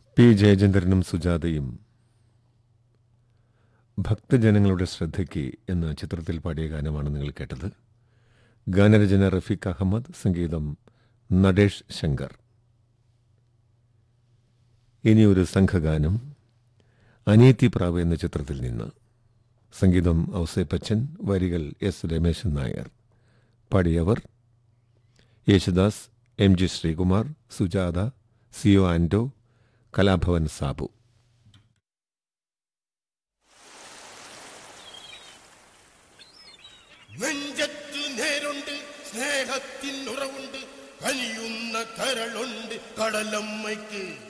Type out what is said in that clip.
P ജയചന്ദ്രനും സുജാതയും ഭക്തജനങ്ങളുടെ ശ്രദ്ധയ്ക്ക് എന്ന ചിത്രത്തിൽ പാടിയ ഗാനമാണ് നിങ്ങൾ കേട്ടത് ഗാനരചന റഫീഖ് അഹമ്മദ് സംഗീതം നടേഷ് ശങ്കർ ഇനി ഒരു സംഘഗാനം അനീതി പ്രാവ് എന്ന ചിത്രത്തിൽ നിന്ന് സംഗീതം ഔസേപ്പച്ചൻ വരികൾ എസ് രമേശൻ നായർ പാടിയവർ Yesudas M G Sreekumar Sujatha C O Anto Kalabhavan Sabu നെഞ്ചത്തു നേരുണ്ട് സ്നേഹത്തിനുറവുണ്ട് കനിയുന്ന കരളുണ്ട് കടലമ്മയ്ക്ക്